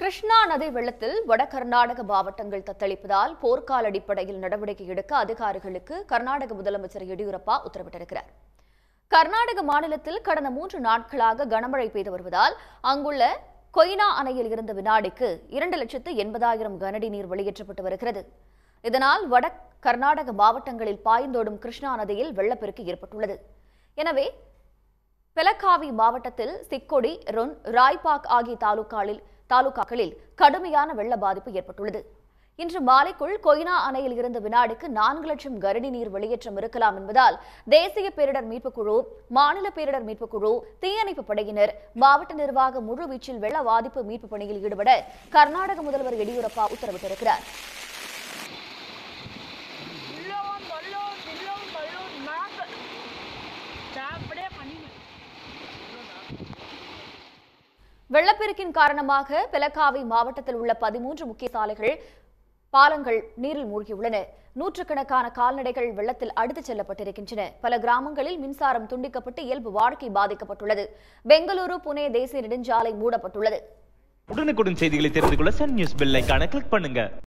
கிருஷ்ணா நதி வெள்ளத்தில் வட கர்நாடக மாவட்டங்கள் தத்தளிப்பதால் போர்க்கால அடிப்படையில் நடவடிக்கை எடுக்க அதிகாரிகளுக்கு கர்நாடக முதலமைச்சர் எடியூரப்பா உத்தரவிட்டிருக்கிறார் கர்நாடக மாநிலத்தில் கடந்த மூன்று நாட்களாக கனமழை பெய்து வருவதால் அங்குள்ள கொய்னா அணையில் இருந்த வினாடிக்கு இரண்டு லட்சத்து எண்பதாயிரம் கனஅடி நீர் வெளியேற்றப்பட்டு வருகிறது இதனால் வட கர்நாடக மாவட்டங்களில் பாய்ந்தோடும் கிருஷ்ணா நதியில் வெள்ளப்பெருக்கு ஏற்பட்டுள்ளது எனவே பெலக்காவி மாவட்டத்தில் சிக்கொடி ரொன் ராய்பாக் ஆகிய தாலுகாலில் தாலுகாக்களில் கடுமையான வெள்ள பாதிப்பு ஏற்பட்டுள்ளது இன்று மாலைக்குள் கொய்னா அணையில் இருந்த வினாடிக்கு நான்கு லட்சம் கரடி நீர் வெளியேற்றம் இருக்கலாம் என்பதால் தேசிய பேரிடர் மீட்புக் குழு மாநில பேரிடர் மீட்புக் குழு தீயணைப்பு படையினர் மாவட்ட நிர்வாகம் முழுவீச்சில் வெள்ள பாதிப்பு மீட்பு பணியில் ஈடுபட கர்நாடக முதல்வர் எடியூரப்பா உத்தரவிட்டிருக்கிறார் உள்ளவும் தொல்லவும் தில்லும் கொல்லும் நாக்கு சாப்பிடே பண்ணிடு வெள்ளப்பெருக்கின் காரணமாக பெலக்காவி மாவட்டத்தில் உள்ள பதிமூன்று முக்கிய சாலைகள் பாலங்கள் நீரில் மூழ்கியுள்ளன நூற்றுக்கணக்கான கால்நடைகள் வெள்ளத்தில் அடித்துச் செல்லப்பட்டிருக்கின்றன பல கிராமங்களில் மின்சாரம் துண்டிக்கப்பட்டு இயல்பு வாழ்க்கை பாதிக்கப்பட்டுள்ளது பெங்களூரு புனே தேசிய நெடுஞ்சாலை மூடப்பட்டுள்ளது உடனுக்குடன் செய்திகளை தெரிந்து கொள்ள சன் நியூஸ் பெல் ஐகானை கிளிக் பண்ணுங்க